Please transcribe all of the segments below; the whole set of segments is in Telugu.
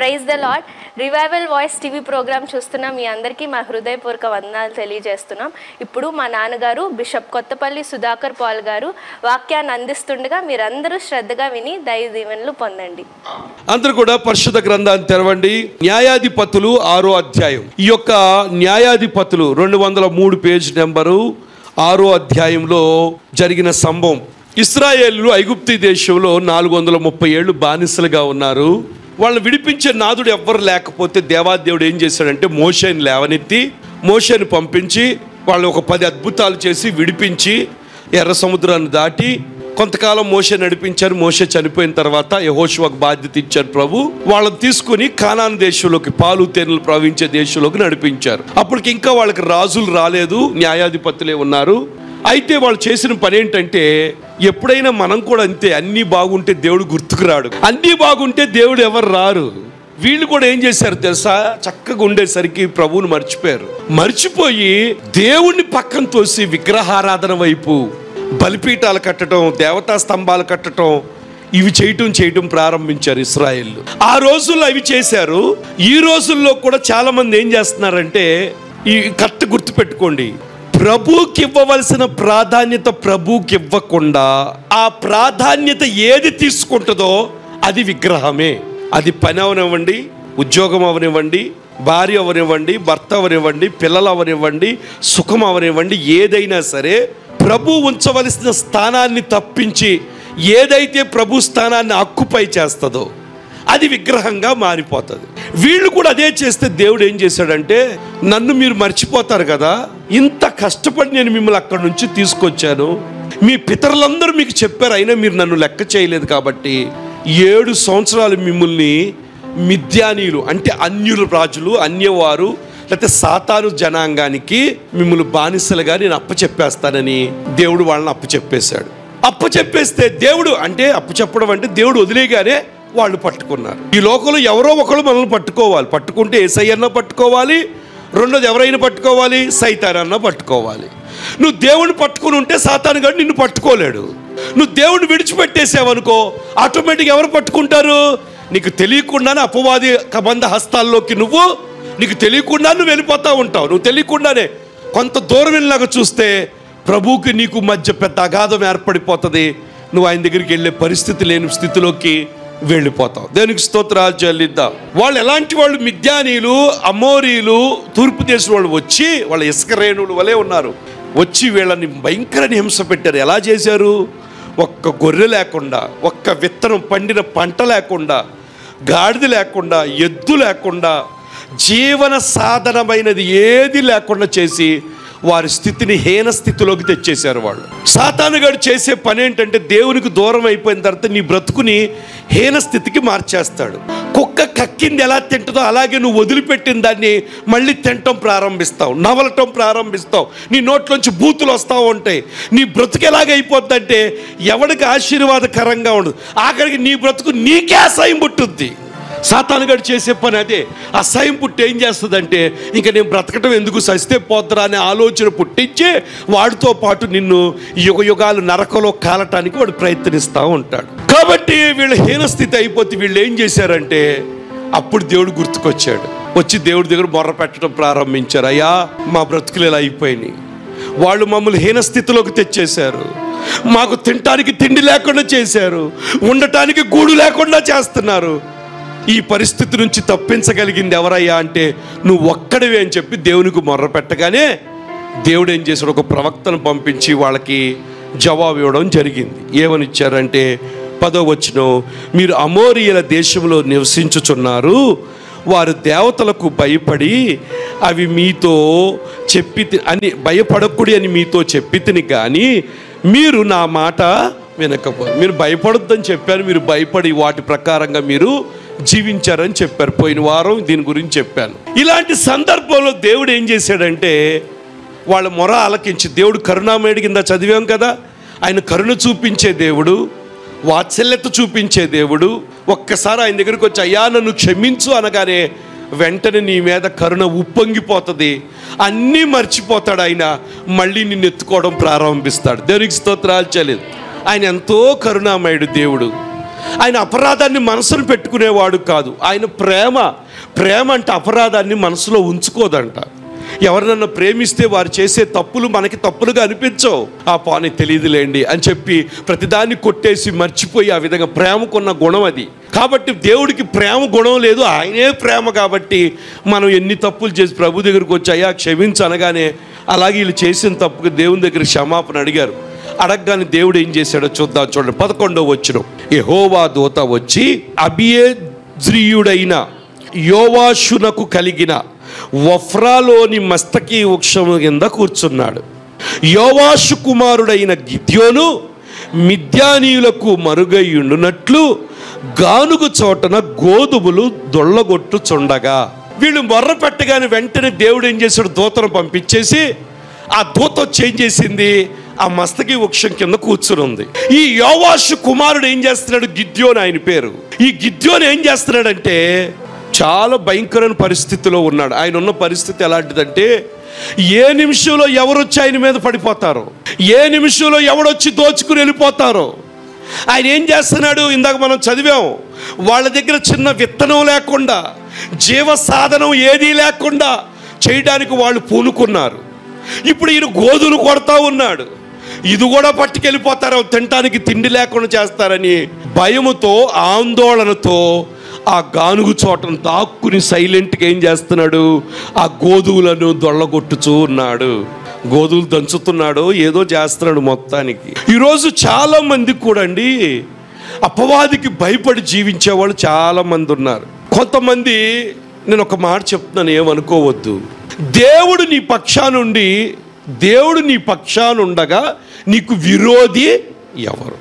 Praise the lord revival voice TV program చూస్తున్న మీ అందరికీ మా హృదయపూర్వక వందనాలు తెలియజేస్తున్నాం ఇప్పుడు మా నాన్నగారు బిషప్ కొత్తపల్లి సుధాకర్ పాల్ గారు వాక్యాన్ని అందిస్తుండగా మీరందరూ శ్రద్ధగా విని దైవ దీవెనలు పొందండి అందరూ కూడా పరిశుద్ధ గ్రంథాన్ని తెరవండి న్యాయాధిపతులు ఆరో అధ్యాయం ఈ యొక్క న్యాయాధిపతులు రెండు వందల మూడు పేజ్ నెంబరు ఆరో అధ్యాయంలో జరిగిన సంభవం ఇస్రాయేలు ఐగుప్తి దేశంలో నాలుగు వందల ముప్పై ఏళ్ళు బానిసలుగా ఉన్నారు వాళ్ళని విడిపించే నాదుడు ఎవ్వరు లేకపోతే దేవాదేవుడు ఏం చేశాడంటే మోషేని లేవనెత్తి మోషేని పంపించి వాళ్ళు ఒక పది అద్భుతాలు చేసి విడిపించి ఎర్ర సముద్రాన్ని దాటి కొంతకాలం మోసే నడిపించారు మోసే చనిపోయిన తర్వాత యహోషువకు బాధ్యత ఇచ్చారు ప్రభు వాళ్ళని తీసుకుని కానాన్ దేశంలోకి పాలు తేనెలు ప్రవహించే దేశంలోకి నడిపించారు అప్పటికి ఇంకా వాళ్ళకి రాజులు రాలేదు న్యాయాధిపతులే ఉన్నారు అయితే వాళ్ళు చేసిన పని ఏంటంటే ఎప్పుడైనా మనం కూడా అంతే అన్నీ బాగుంటే దేవుడు గుర్తుకు రాడు అన్నీ బాగుంటే దేవుడు ఎవరు రారు వీళ్ళు కూడా ఏం చేశారు తెలుసా చక్కగా ఉండేసరికి ప్రభువుని మర్చిపోయారు మర్చిపోయి దేవుణ్ణి పక్కన తోసి విగ్రహారాధన వైపు బలిపీఠాలు కట్టడం దేవతా స్తంభాలు కట్టడం ఇవి చేయటం చేయటం ప్రారంభించారు ఇస్రాయేల్ ఆ రోజుల్లో అవి చేశారు ఈ రోజుల్లో కూడా చాలా మంది ఏం చేస్తున్నారంటే ఈ కరెక్ట్ గుర్తుపెట్టుకోండి ప్రభుకి ఇవ్వవలసిన ప్రాధాన్యత ప్రభుకి ఇవ్వకుండా ఆ ప్రాధాన్యత ఏది తీసుకుంటుందో అది విగ్రహమే అది పని అవనివ్వండి ఉద్యోగం అవనివ్వండి భార్య అవనివ్వండి భర్త అవనివ్వండి పిల్లలు అవనివ్వండి సుఖం అవనివ్వండి ఏదైనా సరే ప్రభు ఉంచవలసిన స్థానాన్ని తప్పించి ఏదైతే ప్రభు స్థానాన్ని అక్కుపై చేస్తుందో అది విగ్రహంగా మారిపోతుంది వీళ్ళు కూడా అదే చేస్తే దేవుడు ఏం చేశాడంటే నన్ను మీరు మర్చిపోతారు కదా ఇంత కష్టపడి నేను మిమ్మల్ని అక్కడి నుంచి తీసుకొచ్చాను మీ పితరులందరూ మీకు చెప్పారు అయినా మీరు నన్ను లెక్క చేయలేదు కాబట్టి ఏడు సంవత్సరాలు మిమ్మల్ని మిథ్యానీయులు అంటే అన్యుల రాజులు అన్యవారు లేకపోతే సాతాను జనాంగానికి మిమ్మల్ని బానిసలుగా నేను అప్పచెప్పేస్తానని దేవుడు వాళ్ళని అప్పచెప్పేశాడు అప్పచెప్పేస్తే దేవుడు అంటే అప్పచెప్పడం అంటే దేవుడు వదిలేగానే వాళ్ళు పట్టుకున్నారు ఈ లోకంలో ఎవరో ఒకరు మనల్ని పట్టుకోవాలి పట్టుకుంటే ఏసై అన్న పట్టుకోవాలి రెండోది ఎవరైనా పట్టుకోవాలి సైతాన్ అన్న పట్టుకోవాలి నువ్వు దేవుని పట్టుకుని ఉంటే సాతాను గడు నిన్ను పట్టుకోలేడు నువ్వు దేవుని విడిచిపెట్టేసావనుకో ఆటోమేటిక్ ఎవరు పట్టుకుంటారు నీకు తెలియకుండానే అపవాది కబంధ హస్తాల్లోకి నువ్వు నీకు తెలియకుండా నువ్వు వెళ్ళిపోతా ఉంటావు నువ్వు తెలియకుండానే కొంత దూరం వెళ్ళినాక చూస్తే ప్రభువుకి నీకు మధ్య పెద్ద అగాధం ఏర్పడిపోతుంది నువ్వు ఆయన దగ్గరికి వెళ్ళే పరిస్థితి లేని స్థితిలోకి వెళ్ళిపోతావు దేనికి స్తోత్రాలు చెల్లిద్దాం వాళ్ళు ఎలాంటి వాళ్ళు మిథ్యానీయులు అమోరీలు తూర్పు దేశం వాళ్ళు వచ్చి వాళ్ళ ఇసుక రేణువులు వలె ఉన్నారు వచ్చి వీళ్ళని భయంకర హింస పెట్టారు ఎలా చేశారు ఒక్క గొర్రె లేకుండా ఒక్క విత్తనం పండిన పంట లేకుండా గాడిద లేకుండా ఎద్దు లేకుండా జీవన సాధనమైనది ఏది లేకుండా చేసి వారి స్థితిని హీన స్థితిలోకి తెచ్చేశారు వాళ్ళు సాతానుగాడు చేసే పని ఏంటంటే దేవునికి దూరం అయిపోయిన తర్వాత నీ బ్రతుకుని హీన స్థితికి మార్చేస్తాడు కుక్క కక్కింది ఎలా తింటుందో అలాగే నువ్వు వదిలిపెట్టిన దాన్ని మళ్ళీ తినటం ప్రారంభిస్తావు నవలటం ప్రారంభిస్తావు నీ నోట్లోంచి బూతులు వస్తూ ఉంటాయి నీ బ్రతుకు ఎలాగైపోద్దంటే ఎవడికి ఆశీర్వాదకరంగా ఉండదు ఆఖరికి నీ బ్రతుకు నీకే అసహ్యం పుట్టుద్ది సాతానుగాడు చేసే పని అదే అసహ్యం పుట్టి ఏం చేస్తుందంటే ఇంకా నేను బ్రతకటం ఎందుకు సస్తే పోద్దరా అనే ఆలోచన పుట్టించి వాడితో పాటు నిన్ను యుగ యుగాలు నరకలో కాలటానికి వాడు ప్రయత్నిస్తూ ఉంటాడు కాబట్టి వీళ్ళ హీనస్థితి అయిపోతే వీళ్ళు ఏం చేశారంటే అప్పుడు దేవుడు గుర్తుకొచ్చాడు వచ్చి దేవుడి దగ్గర మొర్ర పెట్టడం ప్రారంభించారు అయ్యా మా బ్రతుకులు ఇలా అయిపోయినాయి వాళ్ళు మమ్మల్ని హీనస్థితిలోకి తెచ్చేశారు మాకు తినటానికి తిండి లేకుండా చేశారు ఉండటానికి గూడు లేకుండా చేస్తున్నారు ఈ పరిస్థితి నుంచి తప్పించగలిగింది ఎవరయ్యా అంటే నువ్వు ఒక్కడివే అని చెప్పి దేవునికి మొర్ర పెట్టగానే దేవుడు ఏం చేశాడు ఒక ప్రవక్తను పంపించి వాళ్ళకి జవాబు ఇవ్వడం జరిగింది ఏమని ఇచ్చారంటే పదో వచ్చిన మీరు అమోరియల దేశంలో నివసించుచున్నారు వారు దేవతలకు భయపడి అవి మీతో చెప్పి అని భయపడకుడి అని మీతో చెప్పి తిని కానీ మీరు నా మాట వినకపో మీరు భయపడొద్దని చెప్పారు మీరు భయపడి వాటి ప్రకారంగా మీరు జీవించారని చెప్పారు పోయిన వారం దీని గురించి చెప్పాను ఇలాంటి సందర్భంలో దేవుడు ఏం చేశాడంటే వాళ్ళ మొర ఆలకించి దేవుడు కరుణామయుడి కింద చదివాం కదా ఆయన కరుణ చూపించే దేవుడు వాత్సల్యత చూపించే దేవుడు ఒక్కసారి ఆయన దగ్గరికి వచ్చి అయ్యా నన్ను క్షమించు అనగానే వెంటనే నీ మీద కరుణ ఉప్పొంగిపోతుంది అన్నీ మర్చిపోతాడు ఆయన మళ్ళీ నిన్ను ఎత్తుకోవడం ప్రారంభిస్తాడు దేవునికి స్తోత్రాలు చేయలేదు ఆయన ఎంతో కరుణామయుడు దేవుడు ఆయన అపరాధాన్ని మనసును పెట్టుకునేవాడు కాదు ఆయన ప్రేమ ప్రేమ అంటే అపరాధాన్ని మనసులో ఉంచుకోదంట ఎవరినన్నా ప్రేమిస్తే వారు చేసే తప్పులు మనకి తప్పులుగా అనిపించవు ఆ పాని తెలియదులేండి అని చెప్పి ప్రతిదాన్ని కొట్టేసి మర్చిపోయి ఆ విధంగా ప్రేమకున్న గుణం అది కాబట్టి దేవుడికి ప్రేమ గుణం లేదు ఆయనే ప్రేమ కాబట్టి మనం ఎన్ని తప్పులు చేసి ప్రభు దగ్గరికి వచ్చాయా క్షమించు అనగానే అలాగే వీళ్ళు చేసిన తప్పుకు దేవుని దగ్గర క్షమాపణ అడిగారు అడగగానే దేవుడు ఏం చేశాడో చూద్దాం చూడండి పదకొండవ వచ్చిన యెహోవా దూత వచ్చి అభియేజ్రియుడైన యోవాషునకు కలిగిన వఫ్రాలోని మస్తకి వృక్షము కింద కూర్చున్నాడు యోవాషు కుమారుడైన గిద్యోను మిద్యానీయులకు మరుగయ్యుండునట్లు గానుగు చోటన గోధుమలు దొళ్ళగొట్టుచుండగా వీళ్ళు మొర్ర పెట్టగానే వెంటనే దేవుడు ఏం చేశాడు దూతను పంపించేసి ఆ దూత వచ్చి ఏం చేసింది ఆ మస్తకి వృక్షం కింద కూర్చుని ఉంది ఈ యోవాషు కుమారుడు ఏం చేస్తున్నాడు గిద్యోన్ ఆయన పేరు ఈ గిద్యోన్ ఏం చేస్తున్నాడంటే చాలా భయంకరమైన పరిస్థితిలో ఉన్నాడు ఆయన ఉన్న పరిస్థితి ఎలాంటిదంటే ఏ నిమిషంలో ఎవరొచ్చి ఆయన మీద పడిపోతారో ఏ నిమిషంలో ఎవడొచ్చి దోచుకుని వెళ్ళిపోతారో ఆయన ఏం చేస్తున్నాడు ఇందాక మనం చదివాం వాళ్ళ దగ్గర చిన్న విత్తనం లేకుండా జీవ సాధనం ఏదీ లేకుండా చేయడానికి వాళ్ళు పూనుకున్నారు ఇప్పుడు ఈయన గోధులు కొడతా ఉన్నాడు ఇది కూడా పట్టుకెళ్ళిపోతారో తినటానికి తిండి లేకుండా చేస్తారని భయముతో ఆందోళనతో ఆ గానుగు చోటను తాక్కుని సైలెంట్గా ఏం చేస్తున్నాడు ఆ గోధువులను దొళ్ళగొట్టుచూ ఉన్నాడు గోధువులు దంచుతున్నాడు ఏదో చేస్తున్నాడు మొత్తానికి ఈరోజు చాలా మంది కూడా అండి అపవాదికి భయపడి జీవించే వాళ్ళు చాలా మంది ఉన్నారు కొంతమంది నేను ఒక మాట చెప్తున్నాను ఏమనుకోవద్దు దేవుడు నీ పక్షానుండి దేవుడు నీ పక్షానుండగా నీకు విరోధి ఎవరు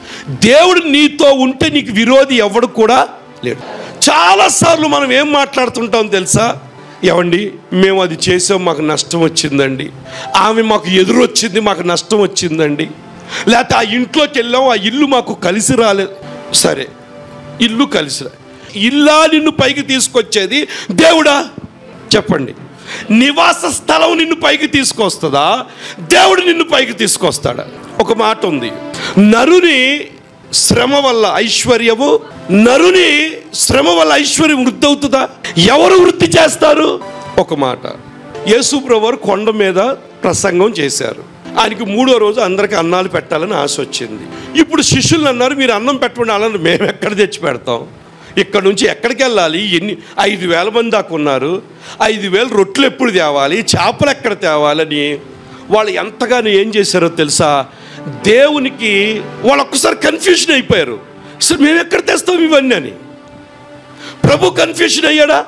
దేవుడు నీతో ఉంటే నీకు విరోధి ఎవడు కూడా లేడు చాలాసార్లు మనం ఏం మాట్లాడుతుంటాం తెలుసా ఏమండి మేము అది చేసాం మాకు నష్టం వచ్చిందండి ఆమె మాకు ఎదురు వచ్చింది మాకు నష్టం వచ్చిందండి లేకపోతే ఆ ఇంట్లోకి వెళ్ళాం ఆ ఇల్లు మాకు కలిసి రాలేదు సరే ఇల్లు కలిసి రా ఇల్లా నిన్ను పైకి తీసుకొచ్చేది దేవుడా చెప్పండి నివాస స్థలం నిన్ను పైకి తీసుకొస్తుందా దేవుడు నిన్ను పైకి తీసుకొస్తాడా ఒక మాట ఉంది నరుని శ్రమ వల్ల ఐశ్వర్యము నరుని శ్రమ వల్ల ఐశ్వర్యం వృద్ధి అవుతుందా ఎవరు వృద్ధి చేస్తారు ఒక మాట యేసుప్రభు కొండ మీద ప్రసంగం చేశారు ఆయనకి మూడో రోజు అందరికి అన్నాలు పెట్టాలని ఆశ వచ్చింది ఇప్పుడు శిష్యులు అన్నారు మీరు అన్నం పెట్టండి అలా మేము ఎక్కడ తెచ్చి పెడతాం ఇక్కడ నుంచి ఎక్కడికి వెళ్ళాలి ఎన్ని ఐదు వేల మంది దాకా ఉన్నారు ఐదు వేల రొట్టెలు ఎప్పుడు తేవాలి చేపలు ఎక్కడ తేవాలని వాళ్ళు ఎంతగానో ఏం చేశారో తెలుసా దేవునికి వాళ్ళు ఒక్కసారి కన్ఫ్యూషన్ అయిపోయారు అసలు మేము ఎక్కడ తెస్తాం ఇవన్నీ అని ప్రభు కన్ఫ్యూషన్ అయ్యాడా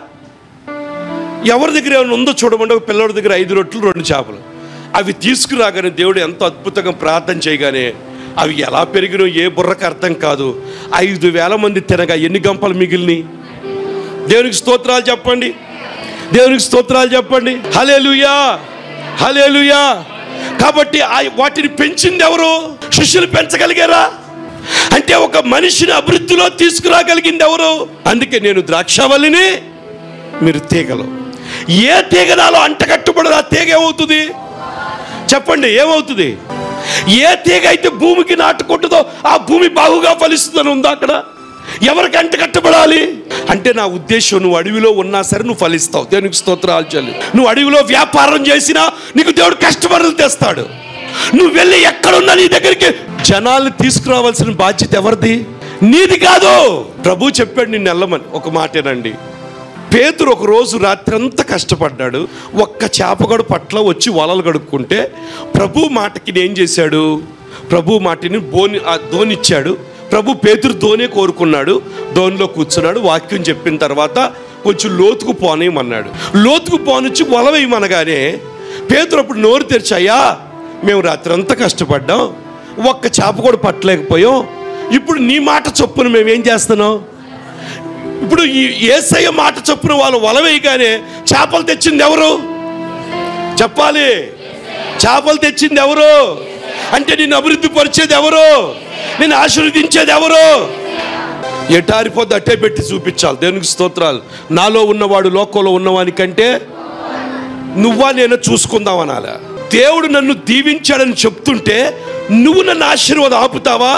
ఎవరి దగ్గర ఏమైనా ఉందో చూడమంటే ఒక పిల్లడి దగ్గర ఐదు రొట్టెలు రెండు చేపలు అవి తీసుకురాగానే దేవుడు ఎంతో అద్భుతంగా ప్రార్థన చేయగానే అవి ఎలా పెరిగినో ఏ బుర్రకు అర్థం కాదు ఐదు వేల మంది తినగా ఎన్ని గంపలు మిగిలినాయి దేవునికి స్తోత్రాలు చెప్పండి దేవునికి స్తోత్రాలు చెప్పండి హలేలుయా హలేలుయా కాబట్టి ఆ- వాటిని పెంచింది ఎవరు శిష్యులు పెంచగలిగారా అంటే ఒక మనిషిని అభివృద్ధిలో తీసుకురాగలిగింది ఎవరు అందుకే నేను ద్రాక్షవల్లిని మీరు తీగలు ఏ తీగ నాలో అంటకట్టుబడదు ఆ తీగ ఏమవుతుంది చెప్పండి ఏమవుతుంది ఏ తీగ అయితే భూమికి నాటుకుంటుందో ఆ భూమి బాగుగా ఫలిస్తుందని ఉందా అక్కడ ఎవరికి అంట కట్టబడాలి అంటే నా ఉద్దేశం నువ్వు అడవిలో ఉన్నా సరే నువ్వు ఫలిస్తావు దేవునికి స్తోత్రాలు చెల్లి నువ్వు అడవిలో వ్యాపారం చేసినా నీకు దేవుడు కస్టమర్లు తెస్తాడు నువ్వు వెళ్ళి ఎక్కడున్నా నీ దగ్గరికి జనాలు తీసుకురావాల్సిన బాధ్యత ఎవరిది నీది కాదు ప్రభు చెప్పాడు నిన్ను వెళ్ళమని ఒక మాటేనండి పేతురు ఒక రోజు రాత్రంతా కష్టపడ్డాడు ఒక్క చేపగడు పట్ల వచ్చి వలలు కడుక్కుంటే ప్రభు మాటకి ఏం చేశాడు ప్రభు మాటిని బోని ఆ ధోనిచ్చాడు ప్రభు పేతురు ధోనే కోరుకున్నాడు ధోనిలో కూర్చున్నాడు వాక్యం చెప్పిన తర్వాత కొంచెం లోతుకు పోనేయమన్నాడు లోతుకు పోనిచ్చి వల వేయమనగానే పేతురు అప్పుడు నోరు తెరిచాయా మేము రాత్రంతా కష్టపడ్డాం ఒక్క చేప కూడా పట్టలేకపోయాం ఇప్పుడు నీ మాట చొప్పున మేము ఏం చేస్తున్నాం ఇప్పుడు ఈ ఏసయ్య మాట చొప్పున వాళ్ళు వలవేయగానే చేపలు తెచ్చింది ఎవరు చెప్పాలి చేపలు తెచ్చింది ఎవరు అంటే నేను అభివృద్ధి పరిచేది ఎవరు నేను ఆశీర్వదించేది ఎవరు ఎటారిపోద్ది అట్టే పెట్టి చూపించాలి దేవునికి స్తోత్రాలు నాలో ఉన్నవాడు లోకంలో ఉన్నవాని కంటే నువ్వా నేను చూసుకుందాం అనాల దేవుడు నన్ను దీవించాడని చెప్తుంటే నువ్వు నన్ను ఆశీర్వాదం ఆపుతావా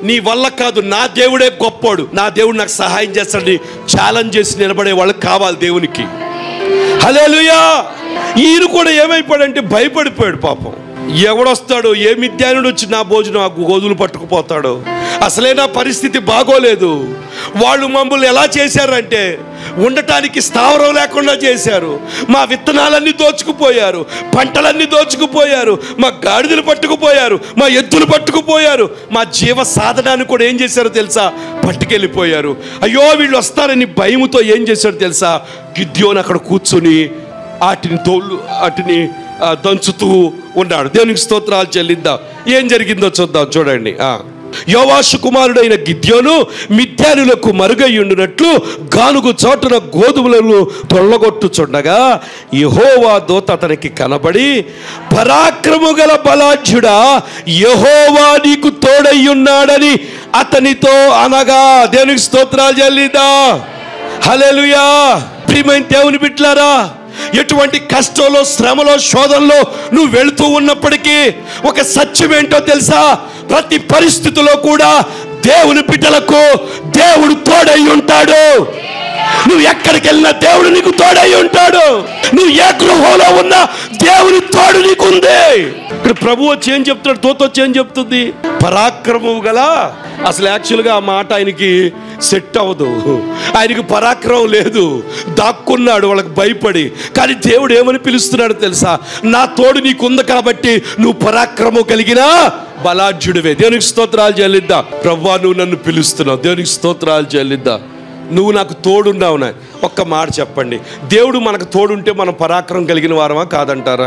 నీ వల్ల కాదు నా దేవుడే గొప్పోడు నా దేవుడు నాకు సహాయం చేస్తాడని ఛాలెంజ్ చేసి నిలబడే వాళ్ళకి కావాలి దేవునికి హలేలుయా ఈయన కూడా ఏమైపోయాడంటే భయపడిపోయాడు పాపం ఎవడొస్తాడు ఏ మిద్యానుడు వచ్చి నా భోజనం ఆ గోధులు పట్టుకుపోతాడు అసలే నా పరిస్థితి బాగోలేదు వాళ్ళు మమ్మల్ని ఎలా చేశారంటే ఉండటానికి స్థావరం లేకుండా చేశారు మా విత్తనాలన్నీ దోచుకుపోయారు పంటలన్నీ దోచుకుపోయారు మా గాడిదలు పట్టుకుపోయారు మా ఎద్దులు పట్టుకుపోయారు మా జీవ సాధనాన్ని కూడా ఏం చేశారో తెలుసా పట్టుకెళ్ళిపోయారు అయ్యో వీళ్ళు వస్తారని భయముతో ఏం చేశారో తెలుసా గిద్యోని అక్కడ కూర్చొని వాటిని తోళ్ళు వాటిని ఆ, దంచుతూ ఉన్నాడు దేవునికి స్తోత్రాలు చెల్లిద్దాం ఏం జరిగిందో చూద్దాం చూడండి ఆ. యోవాషు కుమారుడైన గిద్యోను మిథ్యానులకు మరుగయ్యుండునట్లు గానుగు చోటున గోధుమలను తొల్లగొట్టుచుండగా యహోవా దోత అతనికి కనబడి పరాక్రము గల బలాఢ్యుడా యహోవా నీకు తోడయ్యున్నాడని అతనితో అనగా దేవునికి స్తోత్రాలు చెల్లిద్దా హల్లెలూయా ప్రియమైన దేవుని బిడ్లారా ఎటువంటి కష్టంలో శ్రమలో శోధనలో నువ్వు వెళుతూ ఉన్నప్పటికీ ఒక సత్యం ఏంటో తెలుసా ప్రతి పరిస్థితిలో కూడా దేవుని బిడ్డలకు దేవుడు తోడై ఉంటాడు నువ్వు ఎక్కడికి వెళ్ళినా దేవుడు నీకు తోడై ఉంటాడు నువ్వు ఏ గృహంలో ఉన్నా దేవుని తోడు నీకుంది ఇక్కడ ప్రభు వచ్చి ఏం చెప్తున్నాడు తోత వచ్చి ఏం చెప్తుంది పరాక్రమం గల అసలు యాక్చువల్గా ఆ మాట ఆయనకి సెట్ అవ్వదు ఆయనకి పరాక్రమం లేదు దాక్కున్నాడు వాళ్ళకి భయపడి కానీ దేవుడు ఏమని పిలుస్తున్నాడు తెలుసా నా తోడు నీకుంది కాబట్టి నువ్వు పరాక్రమం కలిగిన బలాఢ్యుడివే దేవునికి స్తోత్రాలు చెల్లిద్దా ప్రభా నువ్వు నన్ను పిలుస్తున్నావు దేవునికి స్తోత్రాలు చెల్లిద్దా నువ్వు నాకు తోడున్నావు నా ఒక్క మాట చెప్పండి దేవుడు మనకు తోడుంటే మనం పరాక్రమం కలిగిన వారమా కాదంటారా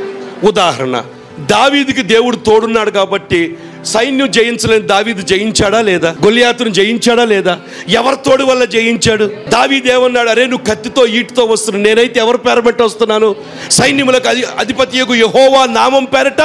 ఉదాహరణ దావీదికి దేవుడు తోడున్నాడు కాబట్టి సైన్యం జయించలేని దావీదు జయించాడా లేదా గొలియాతును జయించాడా లేదా ఎవరి తోడు వల్ల జయించాడు దావీదు ఏమన్నాడు అరే నువ్వు కత్తితో ఈటితో వస్తున్నావు నేనైతే ఎవరి పేర పెట్టి వస్తున్నాను సైన్యములకు అధి అధిపతియకు యహోవా నామం పేరట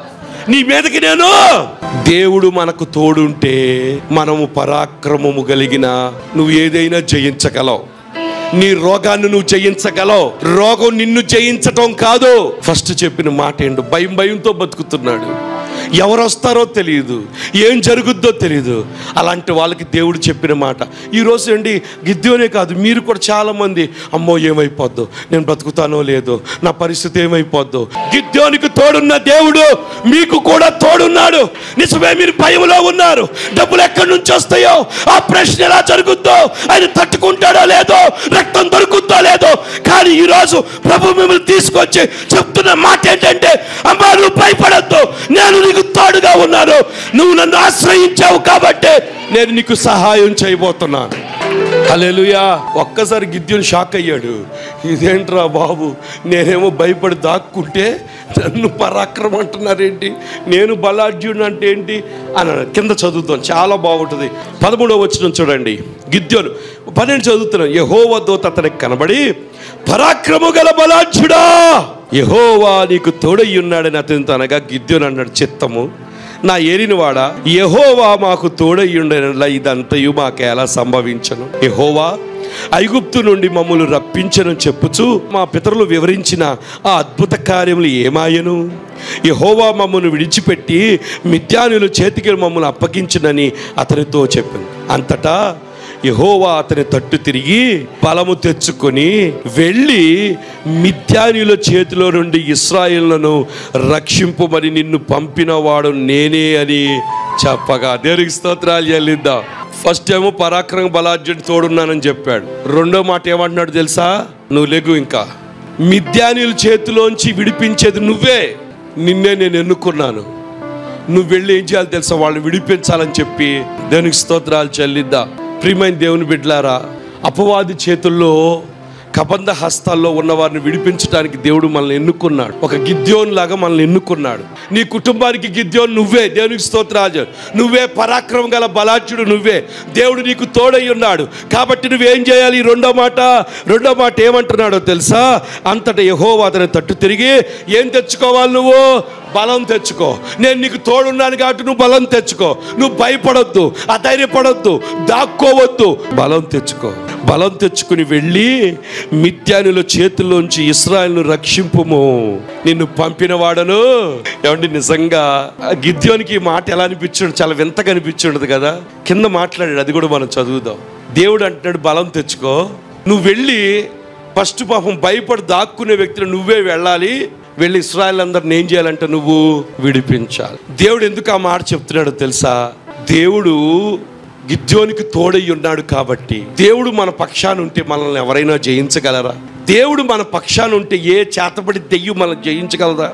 నీ మీదకి నేను దేవుడు మనకు తోడుంటే మనము పరాక్రమము కలిగిన నువ్వు ఏదైనా జయించగలవు నీ రోగాన్ని నువ్వు జయించగలవు రోగం నిన్ను జయించటం కాదు ఫస్ట్ చెప్పిన మాట ఏంటో భయం భయంతో బతుకుతున్నాడు ఎవరు వస్తారో తెలియదు ఏం జరుగుద్దో తెలియదు అలాంటి వాళ్ళకి దేవుడు చెప్పిన మాట ఈరోజు అండి గిద్యోనే కాదు మీరు కూడా చాలా మంది అమ్మో ఏమైపోద్దో నేను బ్రతుకుతానో లేదో నా పరిస్థితి ఏమైపోద్దో గిద్యోనికి తోడున్న దేవుడు మీకు కూడా తోడున్నాడు నిజమే మీరు భయంలో ఉన్నారు డబ్బులు ఎక్కడి నుంచి వస్తాయో ఆ ప్రశ్న ఎలా జరుగుద్దో ఆయన తట్టుకుంటాడో లేదో రక్తం దొరుకుద్దో లేదో కానీ ఈరోజు ప్రభు మిమ్మల్ని తీసుకొచ్చి చెప్తున్న మాట ఏంటంటే అమ్మా నువ్వు భయపడద్దు నేను నీకు తోడుగా ఉన్నాను నువ్వు నన్ను ఆశ్రయించావు కాబట్టి నేను నీకు సహాయం చేయబోతున్నాను హల్లెలూయా ఒక్కసారి గిద్యుని షాక్ అయ్యాడు ఇదేంట్రా బాబు నేనేమో భయపడి దాక్కుంటే నన్ను పరాక్రమం అంటున్నారేంటి నేను బలాఢ్యుడు అంటే ఏంటి అని అన్నాడు. కింద చదువుతాం చాలా బాగుంటుంది పదమూడవ వచ్చిన చూడండి గిద్యోను పన్నెండు చదువుతున్నాను యహోవ దోత అతనికి కనబడి పరాక్రము గల బలాఢ్యుడా యహోవా నీకు తోడై ఉన్నాడని అతనితో అనగా గిద్యోను అన్నాడు చిత్తము నా ఏలినవాడా యహోవా మాకు తోడయ్యుండనలా ఇదంతయు మాకు ఎలా సంభవించను యహోవా ఐగుప్తు నుండి మమ్మల్ని రప్పించను చెప్పుచు మా పితరులు వివరించిన ఆ అద్భుత కార్యములు ఏమాయను యహోవా మమ్మల్ని విడిచిపెట్టి మిథ్యానుల చేతికి మమ్మల్ని అప్పగించునని అతనితో చెప్పింది అంతటా యహోవా అతని తట్టు తిరిగి బలము తెచ్చుకొని వెళ్ళి మిథ్యానుల చేతిలో నుండి ఇస్రాయిల్లను రక్షింపుమని నిన్ను పంపినవాడు నేనే అని చెప్పగా దేవునికి స్తోత్రాలు చెల్లిద్దాం ఫస్ట్ ఏమో పరాక్రమ బలార్జుడు తోడున్నానని చెప్పాడు రెండో మాట ఏమంటున్నాడు తెలుసా నువ్వు లెగు ఇంకా మిథ్యానుల చేతిలోంచి విడిపించేది నువ్వే నిన్నే నేను ఎన్నుకున్నాను నువ్వు వెళ్ళి ఏం చేయాలి తెలుసా వాళ్ళని విడిపించాలని చెప్పి దేవునికి స్తోత్రాలు చెల్లిద్దా ప్రియమైన దేవుని బిడ్డలారా అపవాది చేతుల్లో కబంధ హస్తాల్లో ఉన్న వారిని విడిపించడానికి దేవుడు మనల్ని ఎన్నుకున్నాడు ఒక గిద్యోన్ లాగా మనల్ని ఎన్నుకున్నాడు నీ కుటుంబానికి గిద్యోన్ నువ్వే దేవునికి స్తోత్రాలు నువ్వే పరాక్రమం గల బలాచుడు నువ్వే దేవుడు నీకు తోడై ఉన్నాడు కాబట్టి నువ్వేం చేయాలి ఈ రెండో మాట రెండో మాట ఏమంటున్నాడో తెలుసా అంతటా యహోవా అతని తట్టు తిరిగి ఏం తెచ్చుకోవాలి నువ్వు బలం తెచ్చుకో నేను నీకు తోడున్నాను కాబట్టి నువ్వు బలం తెచ్చుకో నువ్వు భయపడొద్దు అధైర్యపడొద్దు దాక్కోవద్దు బలం తెచ్చుకో బలం తెచ్చుకుని వెళ్ళి మిథ్యానుల చేతుల్లోంచి ఇస్రాయల్ను రక్షింపుము నిన్ను పంపిన వాడను ఏమండి నిజంగా ఆ గిద్యోనికి ఈ మాట ఎలా అనిపించాడు చాలా వింతగా అనిపించుండదు కదా కింద మాట్లాడాడు అది కూడా మనం చదువుదాం దేవుడు అంటున్నాడు బలం తెచ్చుకో నువ్వు వెళ్ళి ఫస్ట్ పాపం భయపడి దాక్కునే వ్యక్తిని నువ్వే వెళ్ళాలి వెళ్ళి ఇస్రాయల్ అందరిని ఏం చేయాలంటే నువ్వు విడిపించాలి దేవుడు ఎందుకు ఆ మాట చెప్తున్నాడో తెలుసా దేవుడు గిద్యోనికి తోడై ఉన్నాడు కాబట్టి దేవుడు మన పక్షాన ఉంటే మనల్ని ఎవరైనా జయించగలరా దేవుడు మన పక్షాన ఉంటే ఏ చేతబడి దెయ్యం మనం జయించగలదా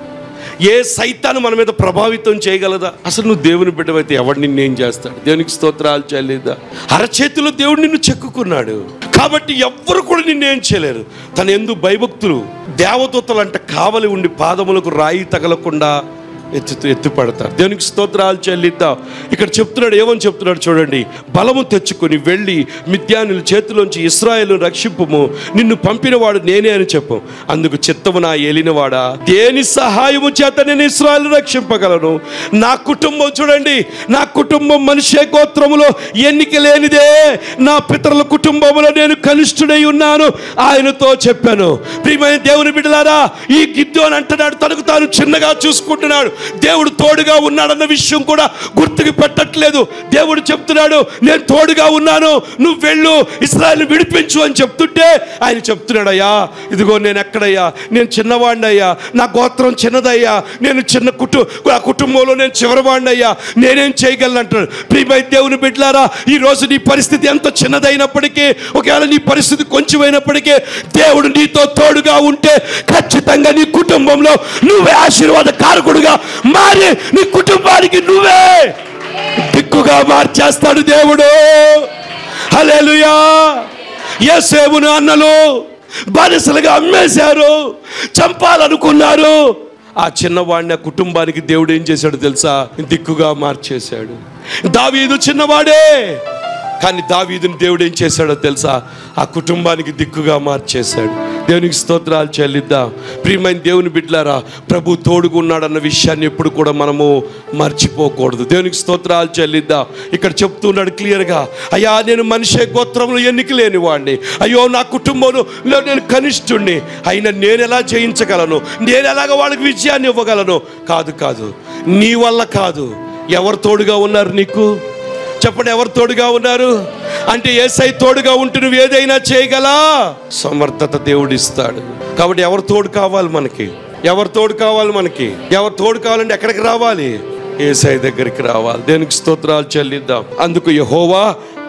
ఏ సైతాన్ని మన మీద ప్రభావితం చేయగలదా అసలు నువ్వు దేవుని బిడ్డవైతే ఎవడు నిన్నేం చేస్తాడు దేవునికి స్తోత్రాలు చేయలేదా అరచేతిలో దేవుడు నిన్ను చెక్కుకున్నాడు కాబట్టి ఎవ్వరు కూడా నిన్నేం చేయలేరు తన ఎందు భయభక్తులు దేవదూతలు అంటే కావలి ఉండి పాదములకు రాయి తగలకుండా ఎత్తు ఎత్తి పడతారు దేవునికి స్తోత్రాలు చెల్లిద్దాం ఇక్కడ చెప్తున్నాడు ఏమని చెప్తున్నాడు చూడండి బలము తెచ్చుకొని వెళ్ళి మిథ్యానుల చేతిలోంచి ఇస్రాయేల్ రక్షింపము నిన్ను పంపినవాడు నేనే అని చెప్పు అందుకు చిత్తము నా ఏలినవాడా దేని సహాయము చేత నేను ఇస్రాయేల్ రక్షింపగలను నా కుటుంబం చూడండి నా కుటుంబం మనిషే గోత్రములో ఎన్నిక లేనిదే నా పితరుల కుటుంబంలో నేను కనిష్ఠుడై ఉన్నాను ఆయనతో చెప్పాను ప్రియమైన దేవుని బిడ్డలారా ఈ గిద్దోని అంటున్నాడు తనకు తాను చిన్నగా చూసుకుంటున్నాడు దేవుడు తోడుగా ఉన్నాడన్న విషయం కూడా గుర్తుకు పెట్టట్లేదు దేవుడు చెప్తున్నాడు నేను తోడుగా ఉన్నాను నువ్వు వెళ్ళు ఇస్రాయల్ విడిపించు అని చెప్తుంటే ఆయన చెప్తున్నాడు అయ్యా ఇదిగో నేను ఎక్కడయ్యా నేను చిన్నవాడిని అయ్యా నా గోత్రం చిన్నదయ్యా నేను చిన్న కుటు ఆ కుటుంబంలో నేను చివరివాడిని అయ్యా నేనేం చేయగలను అంటాడు ప్రియమై దేవుని బిడ్డలారా ఈ రోజు నీ పరిస్థితి ఎంత చిన్నదైనప్పటికీ ఒకవేళ నీ పరిస్థితి కొంచెమైనప్పటికీ దేవుడు నీతో తోడుగా ఉంటే ఖచ్చితంగా నీ కుటుంబంలో నువ్వే ఆశీర్వాద కారకుడుగా మారి నీ కుటుంబానికి నువ్వే దిక్కుగా మార్చేస్తాడు దేవుడు హల్లెలూయా యేసేవును అన్నలు బానిసలుగా అమ్మేశారు చంపాలనుకున్నారు ఆ చిన్నవాడిని ఆ కుటుంబానికి దేవుడు ఏం చేశాడు తెలుసా దిక్కుగా మార్చేశాడు దావీదు చిన్నవాడే కానీ దావీదుని దేవుడు ఏం చేశాడో తెలుసా ఆ కుటుంబానికి దిక్కుగా మార్చేశాడు దేవునికి స్తోత్రాలు చెల్లిద్దాం ప్రియమైన దేవుని బిడ్డలారా ప్రభు తోడుగా ఉన్నాడన్న విషయాన్ని ఎప్పుడు కూడా మనము మర్చిపోకూడదు దేవునికి స్తోత్రాలు చెల్లిద్దాం ఇక్కడ చెప్తున్నాడు క్లియర్గా అయ్యా నేను మనిషే గోత్రంలో ఎన్నిక లేని వాడిని అయ్యో నా కుటుంబంలో నేను కనిష్ఠుణ్ణి అయినా నేను ఎలా జయించగలను నేను ఎలాగ వాళ్ళకి విజయాన్ని ఇవ్వగలను కాదు కాదు నీ వల్ల కాదు ఎవరు తోడుగా ఉన్నారు నీకు చెప్పండి ఎవరు తోడుగా ఉన్నారు అంటే ఏసై తోడుగా ఉంటే నువ్వు ఏదైనా చేయగలా సమర్థత దేవుడు ఇస్తాడు కాబట్టి ఎవరు తోడు కావాలి మనకి ఎవరు తోడు కావాలి మనకి ఎవరు తోడు కావాలంటే ఎక్కడికి రావాలి ఏసై దగ్గరికి రావాలి దేనికి స్తోత్రాలు చెల్లిద్దాం అందుకు యహోవా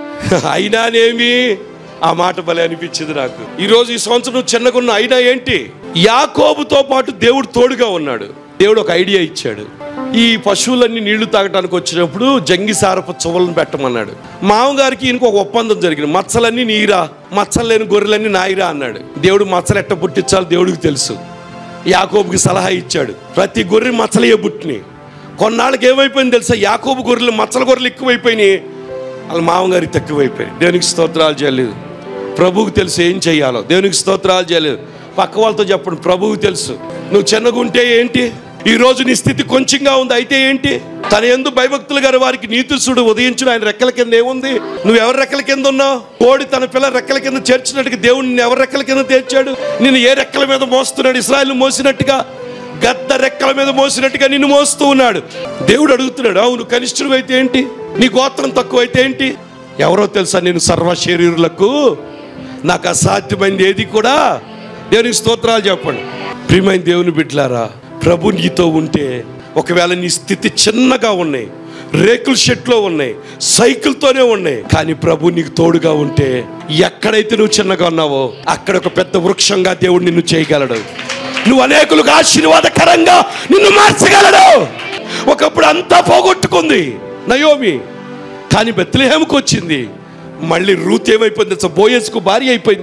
అయినానేమి ఆ మాట భలే అనిపించింది నాకు ఈ రోజు ఈ సంవత్సరం నువ్వు చిన్నగున్న అయినా ఏంటి యాకోబుతో పాటు దేవుడు తోడుగా ఉన్నాడు దేవుడు ఒక ఐడియా ఇచ్చాడు ఈ పశువులన్నీ నీళ్లు తాగడానికి వచ్చినప్పుడు జంగిసారపు చువ్వలను పెట్టమన్నాడు మామగారికి ఈయనకు ఒక ఒప్పందం జరిగింది మచ్చలన్నీ నీరా మచ్చలు లేని గొర్రెలన్నీ నాయిరా అన్నాడు దేవుడు మచ్చలు ఎట్ట పుట్టించాలో దేవుడికి తెలుసు యాకోబుకి సలహా ఇచ్చాడు ప్రతి గొర్రె మచ్చలే పుట్టినాయి కొన్నాళ్ళకి ఏమైపోయింది తెలుసా యాకోబు గొర్రెలు మచ్చల గొర్రెలు ఎక్కువైపోయినాయి వాళ్ళ మామగారికి తక్కువైపోయాయి దేవునికి స్తోత్రాలు చేయలేదు ప్రభువుకి తెలుసు ఏం చెయ్యాలో దేవునికి స్తోత్రాలు చేయలేదు పక్క వాళ్ళతో చెప్పండి ప్రభువుకి తెలుసు నువ్వు చిన్నగుంటే ఏంటి ఈ రోజు నీ స్థితి కొంచెంగా ఉంది అయితే ఏంటి తన ఎందు భయభక్తులు గారు వారికి నీతిసుడు ఉదయించిన ఆయన రెక్కల కింద ఏముంది నువ్వు ఎవరి రెక్కల కింద ఉన్నావు కోడి తన పిల్ల రెక్కల కింద చేర్చినట్టుగా దేవుడు నిన్ను ఎవరి రెక్కల కింద తెచ్చాడు నిన్ను ఏ రెక్కల మీద మోస్తున్నాడు ఇస్రాయల్ మోసినట్టుగా గద్ద రెక్కల మీద మోసినట్టుగా నిన్ను మోస్తూ ఉన్నాడు దేవుడు అడుగుతున్నాడు అవును కనిష్ఠుడు అయితే ఏంటి నీ గోత్రం తక్కువ అయితే ఏంటి ఎవరో తెలుసా నేను సర్వ శరీరులకు నాకు అసాధ్యమైంది ఏది కూడా దేవునికి స్తోత్రాలు చెప్పండి ప్రియమైన దేవుని బిడ్డలారా ప్రభు నీతో ఉంటే ఒకవేళ నీ స్థితి చిన్నగా ఉన్నాయి రేకుల షెట్లో ఉన్నాయి సైకిల్తోనే ఉన్నాయి కానీ ప్రభు నీకు తోడుగా ఉంటే ఎక్కడైతే నువ్వు చిన్నగా ఉన్నావో అక్కడ ఒక పెద్ద వృక్షంగా దేవుడు నిన్ను చేయగలడు నువ్వు అనేకులకు ఆశీర్వాదకరంగా నిన్ను మార్చగలడు ఒకప్పుడు అంతా పోగొట్టుకుంది నయోమి కానీ బెత్లెహేముకు వచ్చింది మళ్ళీ రూత్ ఏమైపోయింది అసలు బోయస్కు భార్య అయిపోయింది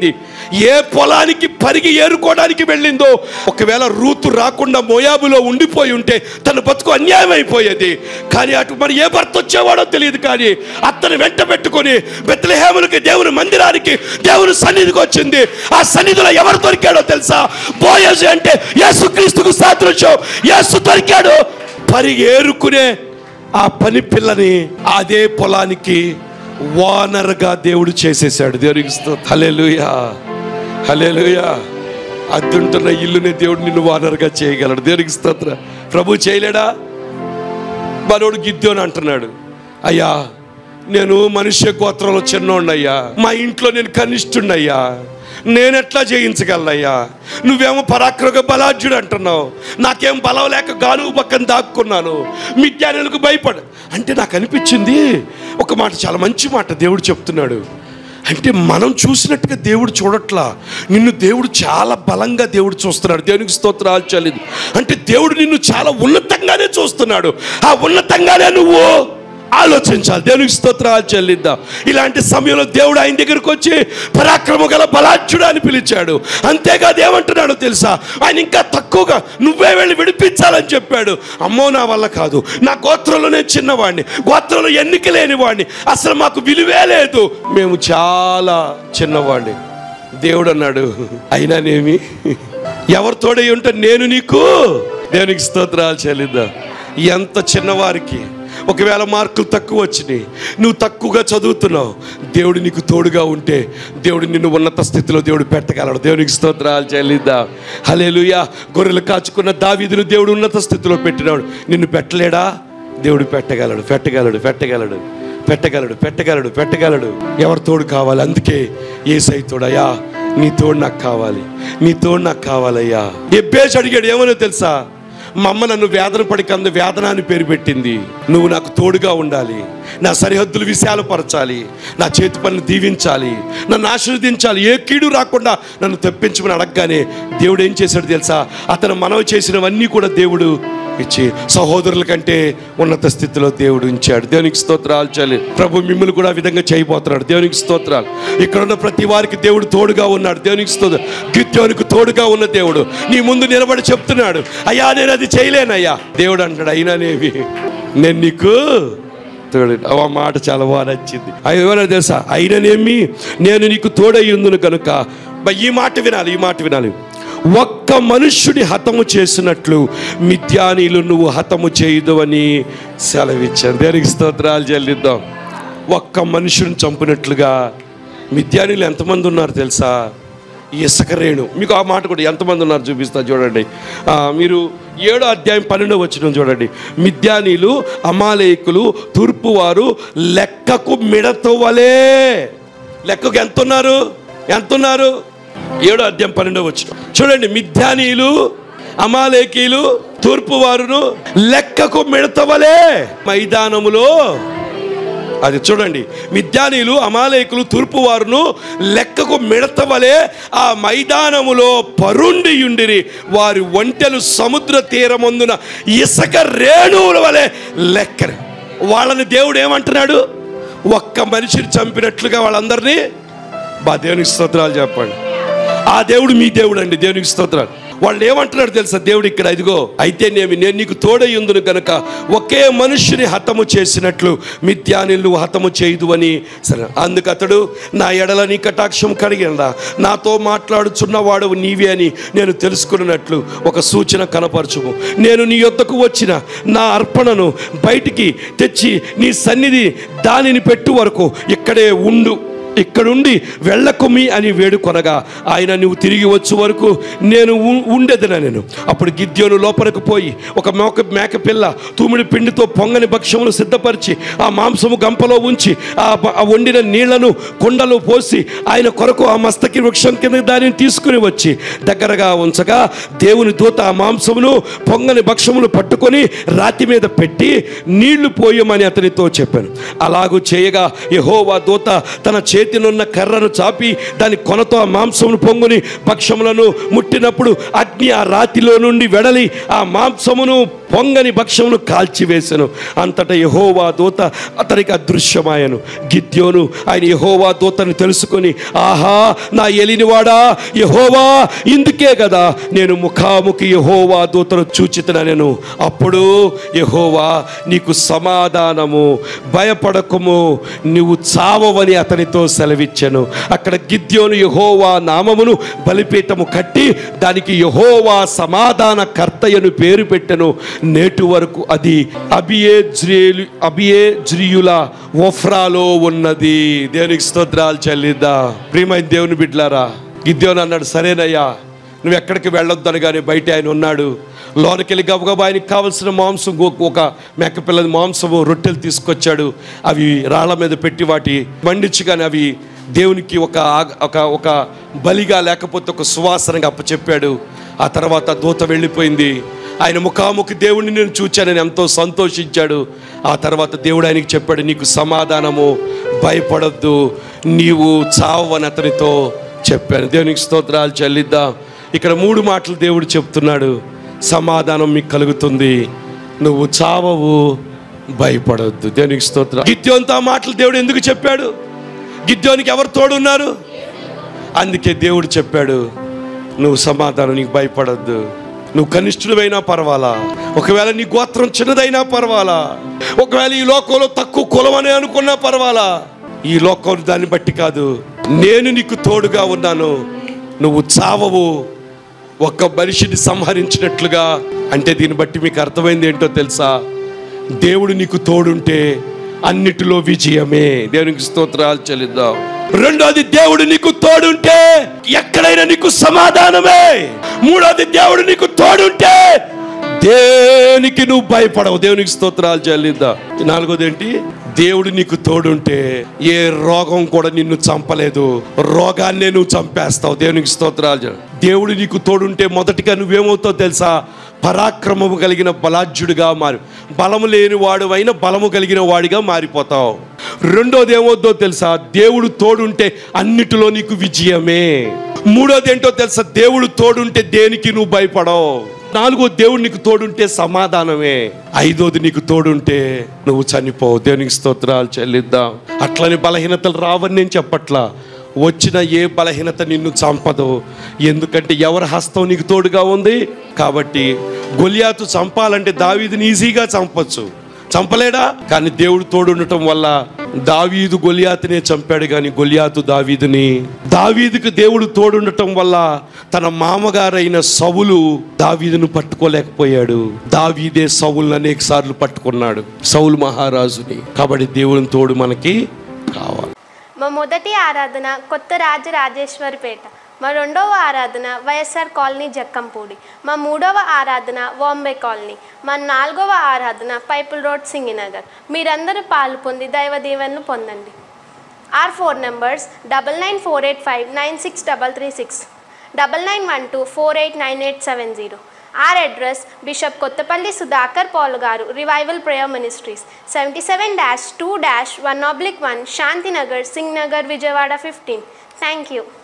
ఏ పొలానికి పరిగి ఏరుకోవడానికి వెళ్ళిందో ఒకవేళ రూతు రాకుండా మోయాబులో ఉండిపోయి ఉంటే తన బతుకు అన్యాయం అయిపోయేది కానీ అటు మరి ఏ భర్త వచ్చేవాడో తెలియదు కానీ అతను వెంట పెట్టుకొని బెత్లహేములకి దేవుని మందిరానికి దేవుని సన్నిధికి వచ్చింది ఆ సన్నిధిలో ఎవరు దొరికాడో తెలుసా బోయజు అంటే యేసుక్రీస్తుకు సాదృశ్యం యేసు దొరికాడు పరిగి ఏరుకునే ఆ పని పిల్లని అదే పొలానికి వానర్గా దేవుడు చేసేసాడు దేవునికి హలేలుయా హలేలుయా అద్దుంటున్న ఇల్లుని దేవుడు నిన్ను వానర్గా చేయగలడు దేవునికి స్తోత్ర ప్రభు చేయలేడా మనోడు గిద్యోని అంటున్నాడు అయ్యా నేను మనుష్య గోత్రంలో చిన్నోడినయ్యా మా ఇంట్లో నేను కనిష్ఠున్నయ్యా నేనెట్లా జయించగలనయ్యా నువ్వేమో పరాక్రమ బలాఢ్యుడు అంటున్నావు నాకేం బలం లేక గాలుగు పక్కన దాక్కున్నాను మిథ్యానులకు భయపడ అంటే నాకు అనిపించింది ఒక మాట చాలా మంచి మాట దేవుడు చెప్తున్నాడు అంటే మనం చూసినట్టుగా దేవుడు చూడట్లా నిన్ను దేవుడు చాలా బలంగా దేవుడు చూస్తున్నాడు దేవునికి స్తోత్రాలు చల్లింది అంటే దేవుడు నిన్ను చాలా ఉన్నతంగానే చూస్తున్నాడు ఆ ఉన్నతంగానే నువ్వు ఆలోచించాలి దేవునికి స్తోత్రాలు చెల్లిద్దాం ఇలాంటి సమయంలో దేవుడు ఆయన దగ్గరికి వచ్చి పరాక్రమ గల బలాఢ్యుడు అని పిలిచాడు అంతేకాదు ఏమంటున్నాడు తెలుసా ఆయన ఇంకా తక్కువగా నువ్వే వెళ్ళి విడిపించాలని చెప్పాడు అమ్మో నా వల్ల కాదు నా గోత్రంలో నేను చిన్నవాడిని గోత్రంలో ఎన్నిక లేని వాడిని అసలు మాకు విలువే లేదు మేము చాలా చిన్నవాడిని దేవుడు అన్నాడు అయినానేమి ఎవరు తోడై ఉంటే నేను నీకు దేవునికి స్తోత్రాలు చెల్లిద్దాం ఎంత చిన్నవారికి ఒకవేళ మార్కులు తక్కువ వచ్చినాయి నువ్వు తక్కువగా చదువుతున్నావు దేవుడు నీకు తోడుగా ఉంటే దేవుడు నిన్ను ఉన్నత స్థితిలో దేవుడు పెట్టగలడు దేవునికి స్తోత్రాలు చెల్లిద్దాం హలేలుయా గొర్రెలు కాచుకున్న దావీదును దేవుడు ఉన్నత స్థితిలో పెట్టినాడు నిన్ను పెట్టలేడా దేవుడు పెట్టగలడు పెట్టగలడు పెట్టగలడు పెట్టగలడు పెట్టగలడు పెట్టగలడు ఎవరు తోడు కావాలి అందుకే ఏ తోడయ్యా నీ తోడు నాకు కావాలి నీ తోడు నాకు కావాలయ్యా ఎబ్బేసి అడిగాడు ఏమనో తెలుసా మా అమ్మ నన్ను వేదన పడికి అందు వేదన అని పేరు పెట్టింది నువ్వు నాకు తోడుగా ఉండాలి నా సరిహద్దులు విశాలపరచాలి నా చేతి పనులు దీవించాలి నన్ను ఆశీర్వదించాలి ఏ కీడు రాకుండా నన్ను తెప్పించమని అడగగానే దేవుడు ఏం చేశాడు తెలుసా అతను మనవి చేసినవన్నీ కూడా దేవుడు ఇచ్చి సహోదరుల కంటే ఉన్నత స్థితిలో దేవుడు ఉంచాడు దేవునికి స్తోత్రాలు చాలి ప్రభు మిమ్మల్ని కూడా ఆ విధంగా చేయబోతున్నాడు దేవునికి స్తోత్రాలు ఇక్కడ ఉన్న ప్రతి వారికి దేవుడు తోడుగా ఉన్నాడు దేవునికి స్తోత్రం గిత్యోనికి తోడుగా ఉన్న దేవుడు నీ ముందు నిలబడి చెప్తున్నాడు అయ్యా నేను అది చేయలేనయ్యా దేవుడు అంటాడు అయినానేవి నేను నీకు తోడు ఆ మాట చాలా బాగా నచ్చింది అయ్యో ఏమన్నా తెలుసా అయిననేమి నేను నీకు తోడయ్యుందును కనుక బా, ఈ మాట వినాలి ఈ మాట వినాలి ఒక్క మనుష్యుడి హతము చేసినట్లు మిథ్యానీలు నువ్వు హతము చేయదు అని సెలవిచ్చాను దేనికి స్తోత్రాలు చెల్లిద్దాం ఒక్క మనుషుని చంపినట్లుగా మిథ్యానీలు ఎంతమంది ఉన్నారు తెలుసా ఇసుక రేణు మీకు ఆ మాట కూడా ఎంతమంది ఉన్నారు చూపిస్తా చూడండి ఆ, మీరు ఏడో అధ్యాయం పన్నెండో వచ్చిన చూడండి మిథ్యానీలు అమాలేకులు తూర్పువారు లెక్కకు మిడతవలే లెక్కకు ఎంత ఉన్నారు ఎంత ఉన్నారు ఏడో అధ్యాయం పన్నెండో వచ్చిన చూడండి మిథ్యానీలు అమాలేకీలు తూర్పు వారును లెక్కకు మిడతవలే మైదానములో అది చూడండి మిథ్యానీలు అమాలేకులు తూర్పు వారును లెక్కకు మిడతవలే ఆ మైదానములో పరుండియుండిరి వారి ఒంటెలు సముద్ర తీరమందున ఇసుక రేణువుల వలె లెక్క వాళ్ళని దేవుడు ఏమంటున్నాడు ఒక్క మనిషిని చంపినట్లుగా వాళ్ళందరినీ బా దేవునికి స్తోత్రాలు చెప్పండి ఆ దేవుడు మీ దేవుడు అండి దేవునికి స్తోత్రాలు వాళ్ళు ఏమంటున్నాడు తెలుసా దేవుడు ఇక్కడ ఇదిగో అయితే నేను నేను నీకు తోడై ఉందును కనుక ఒకే మనుష్యుని హతము చేసినట్లు మిథ్యానిల్ నువ్వు హతము చేయదు అని సరే అందుకు అతడు నా ఎడల నీ కటాక్షం కలిగినదా నాతో మాట్లాడుచున్నవాడు నీవే అని నేను తెలుసుకున్నట్లు ఒక సూచన కనపరచుము నేను నీ యొద్దకు వచ్చిన నా అర్పణను బయటికి తెచ్చి నీ సన్నిధి దానిని పెట్టు వరకు ఇక్కడే ఉండు ఇక్కడుండి వెళ్ళకుమి అని వేడుకొనగా ఆయన నువ్వు తిరిగి వచ్చే వరకు నేను ఉ- ఉండేదన నేను అప్పుడు గిద్యోను లోపలికి పోయి ఒక మేక మేక పిల్ల తూమిడి పిండితో పొంగని భక్ష్యమును సిద్ధపరిచి ఆ మాంసము గంపలో ఉంచి ఆ బ- ఆ వండిన నీళ్లను కుండలో పోసి ఆయన కొరకు ఆ మస్తకి వృక్షం కింద దానిని తీసుకుని వచ్చి దగ్గరగా ఉంచగా దేవుని దూత ఆ మాంసమును పొంగని భక్ష్యమును పట్టుకొని రాతి మీద పెట్టి నీళ్లు పోయమని అతనితో చెప్పాను అలాగూ చేయగా యెహోవా దూత తన చేతి చేతినున్న కర్రను చాపి దాని కొనతో ఆ మాంసమును పొంగుని భక్ష్యములను ముట్టినప్పుడు అగ్ని ఆ రాతిలో నుండి వెడలి ఆ మాంసమును పొంగని భక్ష్యమును కాల్చివేసెను అంతటా యహోవా దూత అతనికి అదృశ్యమాయను గిద్యోను ఆయన యహోవా దూతను తెలుసుకొని ఆహా నా ఎలినివాడా యహోవా ఇందుకే కదా నేను ముఖాముఖి యహోవా దూతను చూచితున నేను అప్పుడు యహోవా నీకు సమాధానము భయపడకము నువ్వు చావవని అతనితో సెలవిచ్చాను అక్కడ గిద్యోను యహోవా నామమును బలిపీఠము కట్టి దానికి యహోవా సమాధాన కర్తయ్యను పేరు పెట్టెను నేటి వరకు అది అబియే జ్రియులు అబియే జ్రియుల ఒఫ్రాలో ఉన్నది దేవునికి స్తోత్రాలు చెల్లిద్దా ప్రియమైన దేవుని బిడ్లారా గిద్యోను అన్నాడు సరేనయ్యా నువ్వు ఎక్కడికి వెళ్ళొద్దని కానీ బయట ఆయన ఉన్నాడు లోనకెళ్ళి గబగబా ఆయనకి కావలసిన మాంసం ఒక- ఒక మేకపిల్ల మాంసము రొట్టెలు తీసుకొచ్చాడు అవి రాళ్ళ మీద పెట్టి వాటి మండించగానే అవి దేవునికి ఒక ఆగ- ఒక ఒక బలిగా లేకపోతే ఒక సువాసనగా అప్పచెప్పాడు ఆ తర్వాత దూత వెళ్ళిపోయింది ఆయన ముఖాముఖి దేవుడిని నేను చూచానని ఎంతో సంతోషించాడు ఆ తర్వాత దేవుడు ఆయనకి చెప్పాడు నీకు సమాధానము భయపడొద్దు నీవు చావని అతనితో చెప్పాను దేవునికి స్తోత్రాలు చెల్లిద్దాం ఇక్కడ మూడు మాటలు దేవుడు చెప్తున్నాడు సమాధానం మీకు కలుగుతుంది నువ్వు చావవు భయపడొద్దు దేవునికి స్తోత్రం గిద్యోనితో ఆ మాటలు దేవుడు ఎందుకు చెప్పాడు గిద్యోనికి ఎవరు తోడున్నారు అందుకే దేవుడు చెప్పాడు నువ్వు సమాధానం నీకు భయపడొద్దు నువ్వు కనిష్ఠుడైనా పర్వాలా ఒకవేళ నీ గోత్రం చిన్నదైనా పర్వాలా ఒకవేళ ఈ లోకంలో తక్కువ కులమని అనుకున్నా పర్వాలా ఈ లోకం దాన్ని బట్టి కాదు నేను నీకు తోడుగా ఉన్నాను నువ్వు చావవు ఒక్క మనిషిని సంహరించినట్లుగా అంటే దీన్ని బట్టి మీకు అర్థమైంది ఏంటో తెలుసా దేవుడు నీకు తోడుంటే అన్నిటిలో విజయమే దేవునికి స్తోత్రాలు చెల్లిద్దాం రెండోది దేవుడు నీకు తోడుంటే ఎక్కడైనా నీకు సమాధానమే మూడోది దేవుడు నీకు తోడుంటే దేనికి నువ్వు భయపడవు దేవునికి స్తోత్రాలు చెల్లిద్దాం నాలుగోది ఏంటి దేవుడు నీకు తోడుంటే ఏ రోగం కూడా నిన్ను చంపలేదు రోగాన్నే నువ్వు చంపేస్తావు దేవునికి స్తోత్రాలు చెల్లి- దేవుడు నీకు తోడుంటే మొదటిగా నువ్వేమవుతావు తెలుసా పరాక్రమము కలిగిన బలాఢ్యుడిగా మారి బలము లేని వాడు అయినా బలము కలిగిన వాడిగా మారిపోతావు రెండోది ఏమవుద్దో తెలుసా దేవుడు తోడుంటే అన్నిటిలో నీకు విజయమే మూడోది ఏంటో తెలుసా దేవుడు తోడుంటే దేనికి నువ్వు భయపడవు నాలుగో దేవుడు నీకు తోడుంటే సమాధానమే ఐదోది నీకు తోడుంటే నువ్వు చనిపోవు దేవునికి స్తోత్రాలు చెల్లిద్దాం అట్లని బలహీనతలు రావని నేను చెప్పట్లా వచ్చిన ఏ బలహీనత నిన్ను చంపదు ఎందుకంటే ఎవరి హస్తం నీకు తోడుగా ఉంది కాబట్టి గొలియాతు చంపాలంటే దావీదుని ఈజీగా చంపొచ్చు చంపలేడా కానీ దేవుడు తోడు ఉండటం వల్ల దావీదు గొలియాతునే చంపాడు కానీ గొలియాతు దావీదుని దావీదుకు దేవుడు తోడుండటం వల్ల తన మామగారైన సవులు దావీదును పట్టుకోలేకపోయాడు దావీదే సవులను అనేక సార్లు పట్టుకున్నాడు సౌలు మహారాజుని కాబట్టి దేవుని తోడు మనకి కావాలి మా మొదటి ఆరాధన కొత్త రాజరాజేశ్వరిపేట మా రెండవ ఆరాధన వైఎస్ఆర్ కాలనీ జక్కంపూడి మా మూడవ ఆరాధన వాంబే కాలనీ మా నాలుగవ ఆరాధన పైపుల్ రోడ్ సింగినగర్ మీరందరూ పాలు పొంది దైవ దీవెనలు పొందండి or four numbers double nine four eight five nine six double three six double nine one two four eight nine eight seven zero or address bishop Kothapalli Sudhakar Paul గారు revival prayer ministries seventy seven dash two dash one oblique one Shantinagar Singh Nagar Vijayawada fifteen thank you